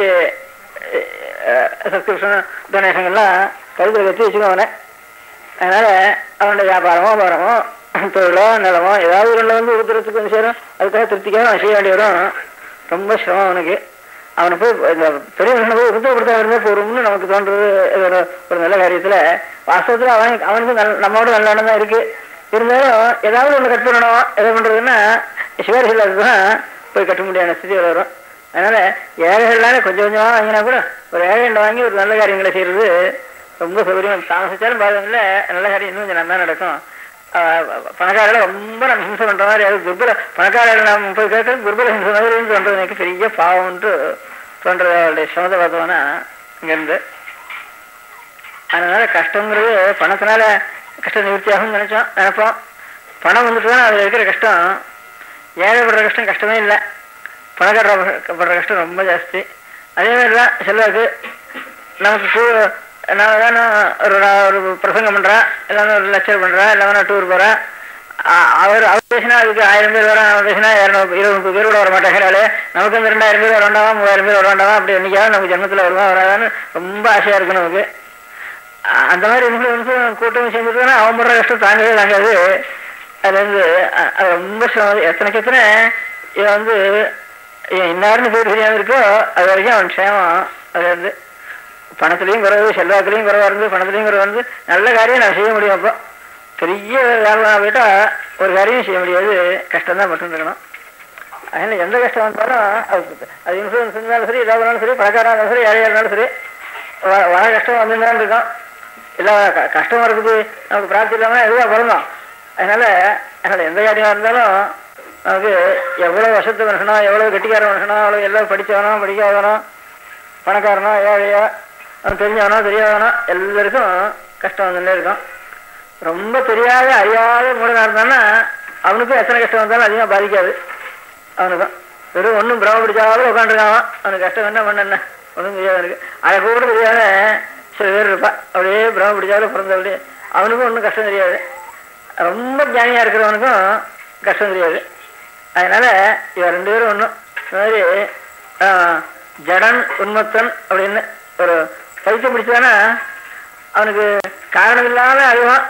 LIC subscription டொனேஷன்லாம் கழுத்தில் வச்சு வச்சுக்கோங்க அதனால அவனுடைய வியாபாரமோ பாரமோ தொழிலோ நிலமோ ஏதாவது ஒன்று வந்து உறுத்துறதுக்கு வந்து சேரும் அதுக்காக திருப்திக்காக அவன் செய்ய வேண்டி வரும் ரொம்ப சிரமம் அவனுக்கு அவனை போய் இந்த பெரிய மனுஷனை போய் உறுத்தப்படுத்த இருந்தால் போரும்னு நமக்கு தோன்றது இது ஒரு ஒரு நல்ல காரியத்தில் வாஸ்தவத்தில் அவன் அவனுக்கு நல்ல நம்மோட நல்ல எண்ணம் தான் இருக்கு இருந்தாலும் ஏதாவது ஒன்று கட் பண்ணணும் எதை பண்ணுறதுன்னா சிவாரிசில் அதுதான் போய் கட்ட முடியாத ஸ்திதி வரும் அதனால ஏழைகள்லாம் கொஞ்சம் கொஞ்சமாக வாங்கினா கூட ஒரு ஏழை வாங்கி ஒரு நல்ல காரியங்களை செய்யறது ரொம்ப சௌகரியம் தாமசிச்சாலும் பாருங்கள்ல நல்ல காரியம் இன்னும் கொஞ்சம் நல்லா நடக்கும் ஆஹ் பணக்காரர்களை ரொம்ப நம்ம ஹிம்சை பண்ற மாதிரி அது துர்பல பணக்காரர்கள் நம்ம போய் கேட்க துர்பல ஹிம்சை மாதிரி தோன்றது எனக்கு பெரிய பாவம்ன்ட்டு தோன்றது அவருடைய சமத பார்த்தோம்னா இங்கேருந்து அதனால கஷ்டங்கிறது பணத்தினால கஷ்டம் நிவர்த்தி ஆகும்னு நினைச்சோம் நினைப்போம் பணம் வந்துட்டு தான் அதில் இருக்கிற கஷ்டம் ஏழைப்படுற கஷ்டம் கஷ்டமே இல்லை பணக்காரர் படுற கஷ்டம் ரொம்ப ஜாஸ்தி அதே மாதிரி தான் செல்வாக்கு நமக்கு டூர் நான் வேணும் ஒரு நான் ஒரு பிரசங்கம் பண்ணுறேன் இல்லைன்னா ஒரு லெக்சர் பண்ணுறேன் இல்லைன்னா டூர் போகிறேன் அவர் அவர் பேசினா அதுக்கு ஆயிரம் பேர் வரும் அவன் பேசினா இரநூறு இருபது முப்பது பேர் கூட வர மாட்டாங்கிறாலே நமக்கு வந்து ரெண்டாயிரம் பேர் வர வேண்டாமா மூவாயிரம் பேர் வர வேண்டாமா அப்படி என்னைக்காவது நமக்கு ஜென்மத்தில் வருமா வராதான்னு ரொம்ப ஆசையாக இருக்கு நமக்கு அ- அந்த மாதிரி இன்ஃபுளுன்ஸும் கூட்டம் சேர்ந்துட்டுனா அவன் படுற கஷ்டம் தாங்கவே தாங்காது அது வந்து அ- அது ரொம்ப சிரமம் எத்தனைக்கு எத்தனை இவன் வந்து இவன் இன்னாருன்னு பேர் தெரியாம இருக்கோ அது வரைக்கும் அவன் க்ஷேமம் அது வந்து பணத்துலேயும் குறைவு செல்வாக்குலேயும் குறைவா இருந்து பணத்துலேயும் குறைவா இருந்து நல்ல காரியம் நான் செய்ய முடியும் அப்போ பெரிய வியாபாரம் போயிட்டா ஒரு காரியம் செய்ய முடியாது கஷ்டம் தான் மட்டும் இருக்கணும் அதனால எந்த கஷ்டம் வந்தாலும் அது அது இன்சூரன்ஸ் இருந்தாலும் சரி ஏதாவது இருந்தாலும் சரி பணக்காரா இருந்தாலும் சரி ஏழையா இருந்தாலும் சரி வ- வர கஷ்டம் வந்துதான் இருக்கும் இல்லை க- கஷ்டம் வர்றதுக்கு நமக்கு பிரார்த்தி இல்லாமல் எதுவாக பிறந்தோம் அதனால அதனால எந்த காரியமாக இருந்தாலும் நமக்கு எவ்வளோ வருஷத்து மனுஷனோ எவ்வளோ கெட்டிக்கார மனுஷனோ எவ்வளோ எல்லாம் படித்தவனோ படிக்காதவனோ பணக்காரனோ ஏழையோ அவன் தெரிஞ்சவனோ தெரியாதவனோ எல்லாருக்கும் கஷ்டம் வந்துட்டே இருக்கும் ரொம்ப தெரியாத அறியாத மூடனா இருந்தான்னா அவனுக்கும் எத்தனை கஷ்டம் வந்தாலும் அதிகமாக பாதிக்காது அவனுக்கும் வெறும் ஒன்றும் பிரம பிடிச்சாலும் உட்காந்துருக்கான் அவனுக்கு கஷ்டம் என்ன பண்ண என்ன ஒன்றும் தெரியாது அவனுக்கு அதை கூட தெரியாத சில பேர் இருப்பா அப்படியே பிரம பிடிச்சாலும் பிறந்தபடி அவனுக்கும் ஒன்றும் கஷ்டம் தெரியாது ரொம்ப ஞானியாக இருக்கிறவனுக்கும் கஷ்டம் தெரியாது அதனால இவன் ரெண்டு பேரும் ஒன்றும் இந்த மாதிரி ஆஹ், ஜடன் உன்மத்தன் அப்படின்னு ஒரு பைத்தியம் பிடிச்சானா அவனுக்கு காரணம் இல்லாத அழுவான்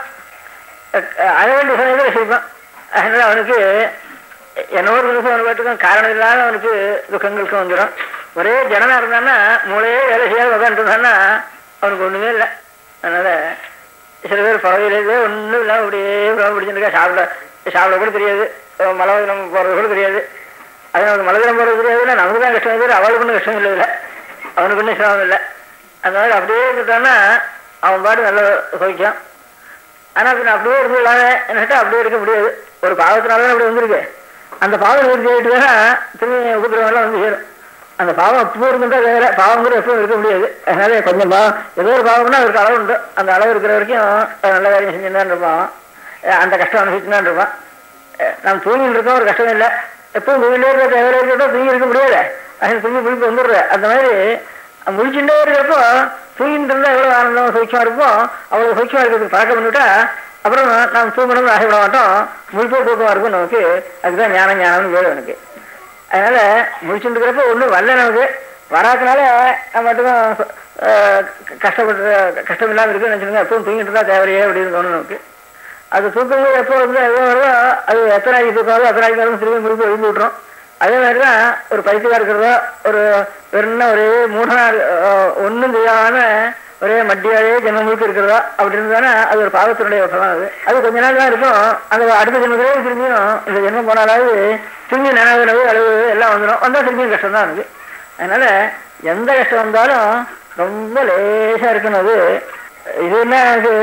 அஹ் அழ வேண்டிய சமயத்தில் ரசிப்பான் அதனால அவனுக்கு என்னவோ ஒரு நிமிஷம் அவனுக்கு பாட்டுக்கும் காரணம் இல்லாத அவனுக்கு துக்கங்களுக்கும் வந்துடும் ஒரே ஜனனா இருந்தான்னா மூளையே வேலை செய்யாத உட்காந்துருந்தான்னா அவனுக்கு ஒண்ணுமே இல்லை அதனால சில பேர் பறவையிலே ஒன்றும் இல்லாமல் அப்படியே பிரம பிடிச்சிருக்கா சாப்பிட சாப்பிட கூட தெரியாது அஹ் மலவதனம் போறது கூட தெரியாது அது நமக்கு மலவதனம் போறது தெரியாதுன்னா நமக்கு தான் கஷ்டம் தெரியாது அவளுக்கு ஒன்றும் கஷ்டம் இல்லை இல்லை அவனுக்கு ஒன்றும் சிரமம் இல்லை அதனால அப்படியே இருந்துட்டான்னா அவன் பாட்டு நல்ல சோக்கியம் ஆனா பின்ன அப்படியே இருந்துடலாமே என்னட்டா அப்படியே இருக்க முடியாது ஒரு பாவத்தினால தான் அப்படி வந்திருக்கு அந்த பாவம் நிவர்த்தி ஆகிட்டு வேணா திரும்பி உபதிரவம் எல்லாம் வந்து சேரும் அந்த பாவம் அப்போ இருந்துட்டா வேற பாவங்கிற எப்பவும் இருக்க முடியாது அதனால கொஞ்சம் பாவம் ஏதோ ஒரு பாவம்னா அவருக்கு அளவு உண்டு அந்த அளவு இருக்கிற வரைக்கும் அவன் நல்ல காரியம் செஞ்சுதான் இருப்பான் அஹ் அந்த கஷ்டம் அனுபவிச்சுதான் இருப்பான் அஹ் நாம் தூங்கிட்டு இருக்கோம் ஒரு கஷ்டம் இல்லை எப்பவும் தூங்கிட்டே இருக்க தேவையில்லை இருக்கட்டும் தூங்கி இருக்க முடியாது அது தூங்கி முழிப்பு வந்துடுற அந்த மாதிரி முழிச்சுட்டே இருக்கிறப்போ தூங்கிட்டு இருந்தா எவ்வளவு ஆனந்தம் சௌக்கியமா இருப்போம் அவ்வளவு சௌக்கியமா இருக்கிறதுக்கு பழக்கம் பண்ணிவிட்டா அப்புறம் நாம் தூங்கணும்னு ஆசைப்பட மாட்டோம் முழிப்போ தூக்கமா இருக்கும் நமக்கு அதுதான் ஞானம் ஞானம்னு வேறு எனக்கு அதனால முழிச்சுட்டு இருக்கிறப்ப ஒன்றும் வரல நமக்கு வராதனால நம்ம மட்டும் கஷ்டப்பட்டு கஷ்டம் இல்லாமல் இருக்குன்னு நினச்சிருங்க எப்பவும் தூங்கிட்டு இருந்தா தேவையே அப்படின்னு தோணும் நமக்கு அது தூக்கம் போது எப்போ வந்து எவ்வளோ வருதோ அது எத்தனை நாளைக்கு தூக்கம் வருதோ அத்தனை நாளைக்கு வரும் திரும்பி முழுக்க எழுந்து விட்டுரும் அதே மாதிரி தான் ஒரு பைத்தியக்கார இருக்கிறதோ ஒரு வெறும்னா ஒரே மூடனா ஒன்றும் தெரியாம ஒரே மட்டியாவே ஜென்மம் முழுக்க இருக்கிறதோ அப்படி இருந்தானே அது ஒரு பாவத்தினுடைய பலம் அது அது கொஞ்ச நாள் தான் இருக்கும் அந்த அடுத்த ஜென்மத்திலே திரும்பியும் இந்த ஜென்மம் போனாலாவது திரும்பி நினைவு நினைவு அளவு எல்லாம் வந்துடும் வந்தால் திரும்பியும் கஷ்டம் தான் இருக்கு அதனால எந்த கஷ்டம் வந்தாலும் ரொம்ப லேசா இருக்கணும் அது இது என்ன எனக்கு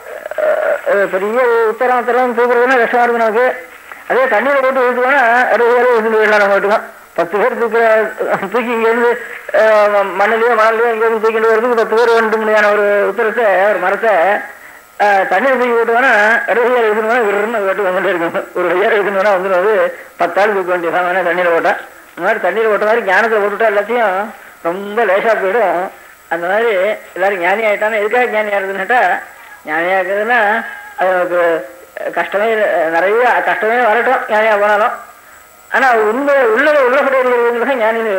அஹ், பெரிய உத்தரம் உத்தரம் தூக்குறதுன்னா கஷ்டமா இருக்கு நமக்கு அதே தண்ணியில போட்டு ஊற்றுவோம்னா அறுபது பேர் ஊற்றி போயிடலாம் நம்ம வீட்டுக்கும் பத்து பேர் தூக்க தூக்கி இங்கேருந்து அஹ், மண்ணுலயோ மணல்லையோ இங்கேருந்து தூக்கிட்டு வரதுக்கு பத்து பேர் ரெண்டு மணியான ஒரு உத்தரத்தை ஒரு மரத்தை அஹ், தண்ணியில் தூக்கி போட்டுவானா அறுபது பேர் இருக்கணும்னா விருன்னு வெட்டு வந்துட்டே இருக்கும் ஒரு ஐயாயிரம் இருக்கணும்னா வந்துடும் அது பத்தாள் தூக்க வேண்டிய சாமான தண்ணியில் போட்டா இந்த மாதிரி தண்ணியில் போட்ட மாதிரி ஞானத்தில் போட்டுட்டா எல்லாத்தையும் ரொம்ப லேசா போயிடும் அந்த மாதிரி எல்லாரும் ஞானி ஆயிட்டானா எதுக்காக ஞானி ஆகுதுன்னுட்டா ஞானியா இருக்குதுன்னா அது நமக்கு கஷ்டமே இல்ல- நிறைய கஷ்டமே வரட்டும் ஞானியா போனாலும் ஆனா உண்மை உள்ளத உள்ளபடி இருக்கிறவங்களுக்கு ஞானின்னு வரும்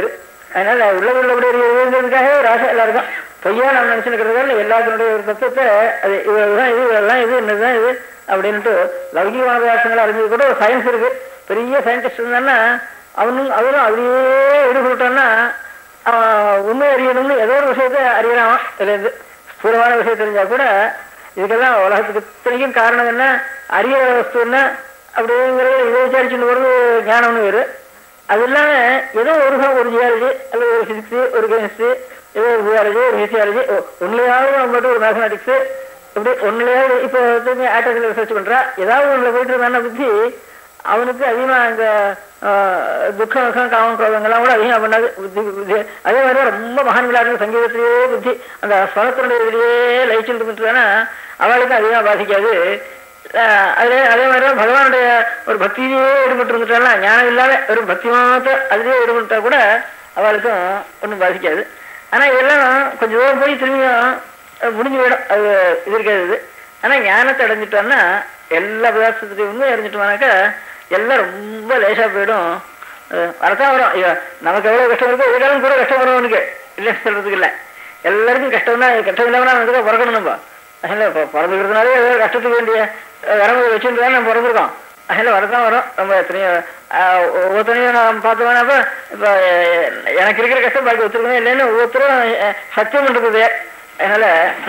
அதனால உள்ள உள்ளபடி இருக்கிறதுக்காக ஒரு ஆசை எல்லாருக்கும் பொய்யா நம்ம நினைச்சுக்கிறதால எல்லாத்தினுடைய ஒரு தத்துவத்தை அது இவ்வளவுதான் இது இதெல்லாம் இது என்னதுதான் இது அப்படின்ட்டு லௌகிக மனதாசங்களை அறிஞ்சது கூட ஒரு சயின்ஸ் இருக்கு பெரிய சயின்டிஸ்ட் இருந்தான்னா அவனும் அவரும் அதுலயே ஈடுபட்டான்னா அவன் உண்மை அறியணும்னு ஏதோ ஒரு விஷயத்தை அறியறான் இதுல இருந்து ஸ்தூலமான விஷயம் தெரிஞ்சா கூட இதுக்கெல்லாம் உலகத்துக்கு இத்தனைக்கும் காரணம் என்ன அறிய வஸ்து என்ன அப்படிங்கிறது இதை விசாரிச்சுட்டு போறது ஞானம்னு வேறு அது இல்லாம ஏதோ ஒரு ச- ஒரு ஜியாலஜி அல்லது ஒரு பிசிக்ஸ் ஒரு கெமிஸ்ட்ரி ஏதோ ஒரு ஜியாலஜி ஒரு பிசியாலஜி ஒன்னுலையாவது நம்ம மட்டும் ஒரு மேத்தமெட்டிக்ஸ் இப்படி ஒன்னுலையாவது இப்போ திரும்பி ஆட்டத்தில் ரிசர்ச் பண்றா ஏதாவது ஒண்ணுல போயிட்டு இருந்தான புத்தி அவனுக்கு அதிகமா இந்த ஆஹ், துக்கம் சுகம், காமம் குரோதங்கள்லாம் கூட அதிகமா பண்ணாது புத்தி புத்தி அதே மாதிரி ரொம்ப மகான்களா இருக்கு சங்கீதத்திலேயே புத்தி அந்த ஸ்வரத்தினுடைய இதுலயே லயிச்சுட்டு இருந்துட்டுனா அவளுக்கு அதிகமா பாதிக்காது ஆஹ் அதே அதே மாதிரி தான் பகவானுடைய ஒரு பக்தியிலேயே ஈடுபட்டு இருந்துட்டாலும் ஞானம் இல்லாத ஒரு பக்தி மாத்திரம் அதுலயே ஈடுபட்டா கூட அவளுக்கும் ஒன்றும் பாதிக்காது ஆனா இதெல்லாம் கொஞ்சம் தூரம் போய் திரும்பியும் அஹ், முடிஞ்சு போயிடும் அது இது இருக்காது இது ஆனா ஞானத்தை அடைஞ்சிட்டோம்னா எல்லா பதார்த்தத்தையும் உண்மை அறிஞ்சிட்டோம்னாக்கா எல்லாம் ரொம்ப லேசா போயிடும் அஹ், வரத்தான் வரும் ஐயோ நமக்கு எவ்வளவு கஷ்டம் இருக்கோ இதுக்காலும் கூட கஷ்டம் வரும் அவனுக்கு இல்லைன்னு சொல்றதுக்கு இல்லை எல்லாருக்கும் கஷ்டம் தான் கஷ்டம் இல்லாம நமக்கு பிறக்கணும் நம்ம அதில் இப்போ பிறந்துக்கிறதுனாலே ஏதோ ஒரு கஷ்டத்துக்கு வேண்டிய வரம்பு வச்சுட்டு தான் நம்ம பிறந்திருக்கோம் அதில் வரதான் வரும் நம்ம எத்தனையோ ஆஹ், ஒவ்வொருத்தனையும் நாம் பார்த்தோம்னா இப்போ இப்போ எனக்கு இருக்கிற கஷ்டம் பாக்கி ஒத்துருக்கணும் இல்லைன்னு ஒவ்வொருத்தரும் அஹ், சத்தியம் பண்ணுறது அதனால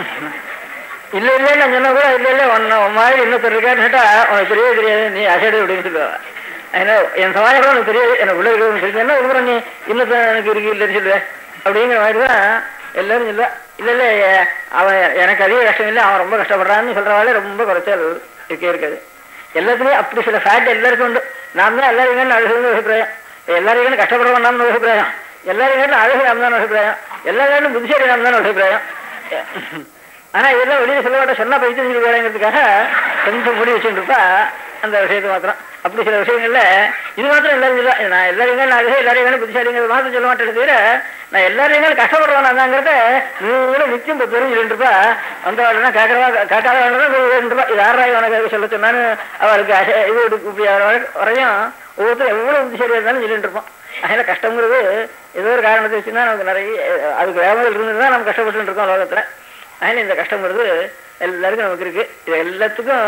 இல்ல இல்லைன்னு நான் சொன்னா கூட இல்ல இல்ல உன்ன உன் மாதிரி இன்னொருத்தர் இருக்கான்னு கேட்டா உனக்கு தெரியவே தெரியாது நீ அசைடு அப்படின்னு சொல்லுவா அதனால என் சமாளியம் கூட உனக்கு தெரியாது எனக்கு உள்ள இருக்கிறது தெரிஞ்சா இதுக்கப்புறம் நீ இன்னொருத்தர் எனக்கு இருக்கு இல்லைன்னு சொல்லுவேன் அப்படிங்கிற மாதிரி தான் எல்லாரும் சொல்லுவா இல்ல இல்ல எ- அவன் எனக்கு அதிக கஷ்டம் இல்லை அவன் ரொம்ப கஷ்டப்படுறான்னு சொல்றவாளே ரொம்ப குறைச்சல் இருக்கே இருக்காது எல்லாத்துலயும் அப்படி சில ஃபேக்ட் எல்லாருக்கும் உண்டு நான் தான் எல்லாரும் அழகுன்னு அபிப்பிராயம் எல்லாரும் கஷ்டப்படுறவன் நான் அபிப்பிராயம் எல்லாரும் அழகு நாம் தான் அபிப்பிராயம் எல்லாரும் புத்திசாலி நாம் தான் அபிப்பிராயம் ஆனா இதெல்லாம் வெளியில சொல்ல மாட்டேன் சொன்னா பைத்தியம் சொல்லி வேலைங்கிறதுக்காக கொஞ்சம் முடி வச்சுட்டு இருப்பா அந்த விஷயத்தை மாத்திரம் அப்படி சில விஷயங்கள்ல இது மாத்திரம் எல்லாரும் இல்லை நான் எல்லாரையும் நான் அழகு எல்லாரையும் புத்திசாலிங்கிறது மாத்திரம் சொல்ல மாட்டேன் தவிர நான் எல்லாரையும் கஷ்டப்படுறவன் அதாங்கிறத நீங்களும் நிச்சயம் இப்போ தெரிஞ்சு சொல்லிட்டு இருப்பா அந்த வாழ்னா கேட்கறவா கேட்காத வாழ்னா இது ஆறாயிரம் உனக்கு சொல்ல சொன்னான்னு அவளுக்கு அச- இது இப்படி வரையும் ஒவ்வொருத்தரும் எவ்வளவு புத்திசாலியா இருந்தாலும் சொல்லிட்டு இருப்போம் அதனால கஷ்டங்கிறது ஏதோ ஒரு காரணத்தை வச்சுன்னா நமக்கு நிறைய அதுக்கு வேமல் இருந்து தான் நம்ம கஷ்டப்பட்டு இருக்கோம் லோகத்துல அதனால இந்த கஷ்டங்கிறது எல்லாருக்கும் நமக்கு இருக்கு இது எல்லாத்துக்கும்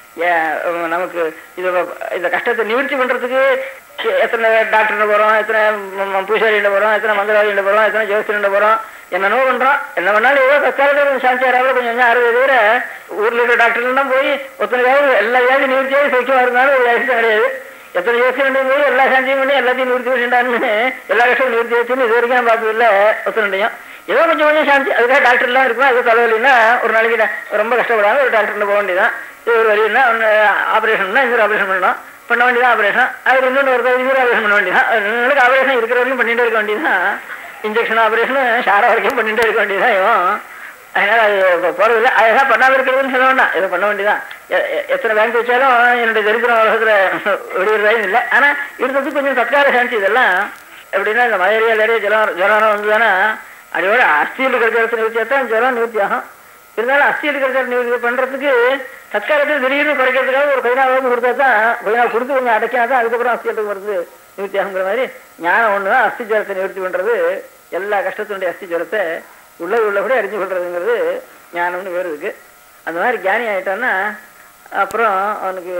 ஏ- நமக்கு இது இந்த கஷ்டத்தை நிவர்த்தி பண்றதுக்கு எ- எத்தனை டாக்டர்கிட்ட போறோம் எத்தனை ம- ம- பூசாரிகிட்ட போறோம் எத்தனை மந்திரவாதிகிட்ட போறோம் எத்தனை ஜோசியர்கிட்ட போறோம் என்னென்னவோ பண்றோம் என்ன பண்ணாலும் ஏதோ தற்காலத்தில் கொஞ்சம் சாந்தியாராவது கொஞ்சம் கொஞ்சம் அறுபது தவிர ஊர்ல இருக்கிற டாக்டர்லாம் போய் ஒத்தனையாவது எல்லா வியாதி நிவர்த்தியாவது சௌக்கியமா இருந்தாலும் ஒரு வியாதி கிடையாது எத்தனை யோசனை போய் எல்லா சாந்தியும் பண்ணி எல்லாத்தையும் நிவர்த்தி பண்ணிட்டான்னு எல்லா கஷ்டமும் நிவர்த்தி வச்சுன்னு இது வரைக்கும் நான் பார்த்ததில்ல ஒத்தனையும் ஏதோ கொஞ்சம் கொஞ்சம் சாந்தி அதுக்காக டாக்டர்லாம் இருக்கும் அது தலைவலின்னா ஒரு நாளைக்கு நான் ரொம்ப கஷ்டப்படாம ஒரு டாக்டர் போக வேண்டியதான் இது ஒரு வழின்னா ஒன்று ஆப்ரேஷன்னா இன்னொரு ஆப்ரேஷன் பண்ணணும் பண்ண வேண்டியதான் ஆப்ரேஷன் அது இன்னொன்று ஒரு இன்னொரு ஆப்ரேஷன் பண்ண வேண்டியதான் உங்களுக்கு ஆப்ரேஷன் இருக்கிற வரைக்கும் பண்ணிட்டே இருக்க வேண்டியதான் இன்ஜெக்ஷன் ஆப்ரேஷன் ஷாரா வரைக்கும் பண்ணிட்டே இருக்க வேண்டியதான் இவன் அதனால அது இப்போ போறதில்ல அதெல்லாம் பண்ணாம இருக்கிறதுன்னு சொல்ல வேண்டாம் இதை பண்ண வேண்டியதான் எ- எ- எத்தனை பேங்க் வச்சாலும் என்னுடைய தரித்திரம் உலகத்துல வெளியிடுறதும் இல்லை ஆனா இருக்கிறதுக்கு கொஞ்சம் தற்கால சாந்தி இதெல்லாம் எப்படின்னா இந்த மலேரியா நிறைய ஜலம் ஜுரம் வந்ததுன்னா அடியோட அஸ்தியில் இருக்கிற நிவர்த்தியா தான் ஜுரம் நிவர்த்தி ஆகும் இருந்தாலும் அஸ்தியில் இருக்கிற நிவர்த்தி பண்றதுக்கு தற்காலத்தில் திடீர்னு குறைக்கிறதுக்காக ஒரு பதினாவது கொடுத்தா தான் பதினாறு கொடுத்து கொஞ்சம் அடைக்கினா தான் அதுக்கப்புறம் அஸ்தியத்துக்கு வருது நிவர்த்தி ஆகுங்கிற மாதிரி ஞானம் ஒன்று தான் அஸ்தி ஜலத்தை நிவர்த்தி பண்றது எல்லா கஷ்டத்தினுடைய அஸ்தி ஜலத்தை உள்ள உள்ளபடி அறிஞ்சு கொள்றதுங்கிறது ஞானம்னு வேறு இருக்கு அந்த மாதிரி ஞானி ஆயிட்டான்னா அப்புறம் அவனுக்கு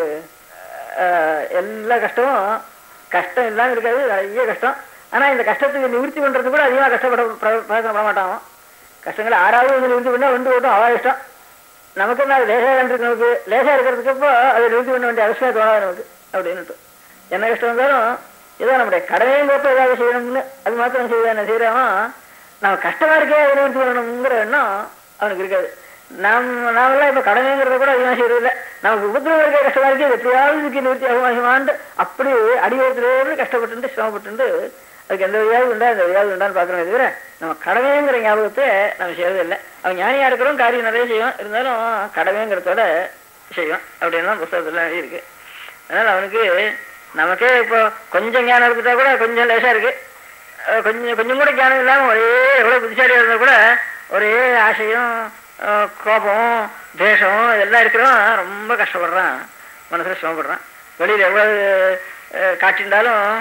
ஆஹ், எல்லா கஷ்டமும் கஷ்டம் இல்லாம இருக்காது நிறைய கஷ்டம் ஆனா இந்த கஷ்டத்துக்கு நிவர்த்தி பண்றது கூட அதிகமா கஷ்டப்பட பிர- பிரயத்தனப்பட மாட்டான் அவன். கஷ்டங்களை ஆறாவது வந்து நிவர்த்தி பண்ணா வந்து ஓட்டும் அவா இஷ்டம் நமக்கு என்ன அது லேசா இருக்கு நமக்கு லேசா இருக்கிறதுக்கு அப்போ அதை நிவர்த்தி பண்ண வேண்டிய அவசியம் தோணாது நமக்கு அப்படின்னுட்டு என்ன கஷ்டம் வந்தாலும் ஏதோ நம்முடைய கடமையும் போட்டு ஏதாவது செய்யணும்னு அது மாத்திரம் செய்ய செய்யறவன் நம்ம கஷ்டமா இருக்கே அதை நிவர்த்தி பண்ணணுங்கிற எண்ணம் அவனுக்கு இருக்காது நாம் நாமெல்லாம் இப்ப கடமைங்கிறத கூட அதிகமாக செய்யறதில்ல நமக்கு உபத்திரவம் இருக்க கஷ்டமா இருக்கு இது எப்படியாவது இதுக்கு நிவர்த்தி ஆகுமாண்டு அப்படி அடிவத்திலேயே கஷ்டப்பட்டு சிரமப்பட்டு அதுக்கு எந்த வியாதி உண்டா இந்த வியாதி உண்டான்னு பாக்குறோமே தவிர நம்ம கடமைங்கிற ஞாபகத்தை நம்ம செய்யறது இல்லை அவன் ஞானியா இருக்கிறோம் காரியம் நிறைய செய்வோம் இருந்தாலும் கடமைங்கிறதோட செய்வோம் அப்படின்னு தான் புத்தகத்துல இருக்கு அதனால அவனுக்கு நமக்கே இப்போ கொஞ்சம் ஞானம் இருந்துட்டா கூட கொஞ்சம் லேசா இருக்கு அஹ் கொஞ்சம் கொஞ்சம் கூட ஞானம் இல்லாம ஒரே எவ்வளவு புத்திசாலியா இருந்தா கூட ஒரே ஆசையும் அஹ் கோபம் தேசம் இதெல்லாம் இருக்கிறவன் ரொம்ப கஷ்டப்படுறான் மனசுல சிரமப்படுறான் வெளியில எவ்வளவு அஹ், காட்டியிருந்தாலும்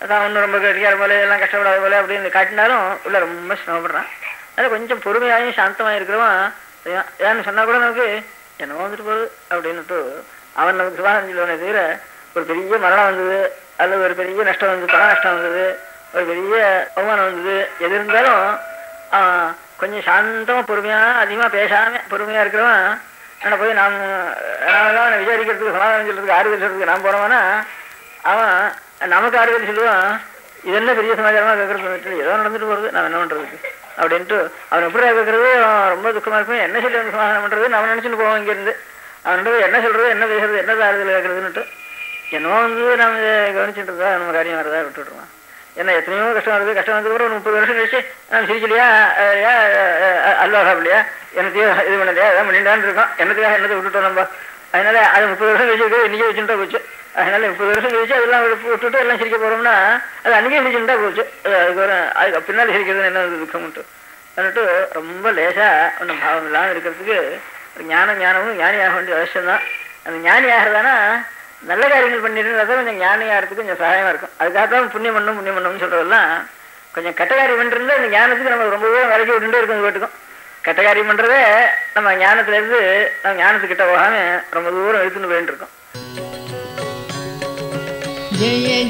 அதான் ஒன்றும் ரொம்ப கெட்டிக்கார போல எல்லாம் கஷ்டப்படாத போல அப்படின்னு காட்டினாலும் உள்ள ரொம்ப சிரமப்படுறான் அதனால் கொஞ்சம் பொறுமையாயும் சாந்தமாக இருக்கிறவன் ஏன் ஏன்னு சொன்னா கூட நமக்கு என்னவோ வந்துட்டு போகுது அப்படின்னுட்டு அவன் நமக்கு சுபாதம் சொல்லுவனே தவிர ஒரு பெரிய மரணம் வந்தது அல்லது ஒரு பெரிய நஷ்டம் வந்தது பண நஷ்டம் வந்தது ஒரு பெரிய அவமானம் வந்தது எது இருந்தாலும் அவன் கொஞ்சம் சாந்தமா பொறுமையா அதிகமா பேசாம பொறுமையா இருக்கிறவன் நான் போய் நாம் நாமெல்லாம் விசாரிக்கிறதுக்கு சமாதானம் சொல்றதுக்கு ஆறுதல் சொல்றதுக்கு நான் போறவனா அவன் நமக்கு ஆறுதல் சொல்லுவான் இது என்ன பெரிய சமாச்சாரமா கேட்கறது ஏதோ நடந்துட்டு போறது நான் என்ன பண்றதுக்கு அப்படின்ட்டு அவன் எப்படி கேட்கறது அவன் ரொம்ப துக்கமா இருக்கும் என்ன சொல்லி வந்து சமாதானம் பண்றது நம்ம நினைச்சுட்டு போவோம் இங்க இருந்து அவன்கிட்ட என்ன சொல்றது என்ன பேசுறது என்ன ஆறுதல் கேட்கறதுன்னுட்டு என்னவோ வந்து நம்ம இதை கவனிச்சுட்டு இருக்கா நம்ம காரியம் வரதா விட்டுடுறோம் ஏன்னா எத்தனையோ கஷ்டம் வருது கஷ்டம் வந்ததுக்கு அப்புறம் ஒரு முப்பது வருஷம் கழிச்சு நம்ம சிரிக்கலையா அஹ், ஏன், அஹ், அஹ், அல்வா சாப்பிடலையா என்னத்தையும் இது பண்ணலையா எதாவது பண்ணிட்டான்னு இருக்கோம் என்னத்துக்காக என்னத்தை விட்டுட்டோம் நம்ம அதனால அது முப்பது வருஷம் கழிச்சு இருக்கு, இன்னைக்கே வச்சுட்டா போச்சு அதனால முப்பது வருஷம் கழிச்சு அதெல்லாம் விட்டு- விட்டுட்டு எல்லாம் சிரிக்க போறோம்னா அது அன்னைக்கே சிரிச்சுட்டா போச்சு அது அதுக்கு ஒரு அதுக்கு பின்னாடி சிரிக்கிறது என்ன துக்கம்ட்டு வந்துட்டு ரொம்ப லேசா ஒன்றும் பாவம் இல்லாமல் இருக்கிறதுக்கு ஒரு ஞானம் ஞானமும் ஞானி ஆக வேண்டிய அவசியம் தான் அந்த ஞானி ஆகிறதானா நல்ல காரியங்கள் பண்ணிட்டு தான் கொஞ்சம் ஞானி ஆகிறதுக்கு கொஞ்சம் சகாயமா இருக்கும் அதுக்காக தான் புண்ணியம் பண்ணும் புண்ணியம் பண்ணணும்னு சொல்றதெல்லாம் கொஞ்சம் கெட்ட காரியம் பண்ணிருந்தா இந்த ஞானத்துக்கு நம்ம ரொம்பவே விலக்கி விட்டுட்டே இருக்கும் வீட்டுக்கும் கெட்ட காரியம் பண்றதே நம்ம ஞானத்துல இருந்து நம்ம ஞானத்துக்கிட்ட போகாம ரொம்ப தூரம் இழுத்துன்னு போயிட்டு இருக்கோம் ஜெய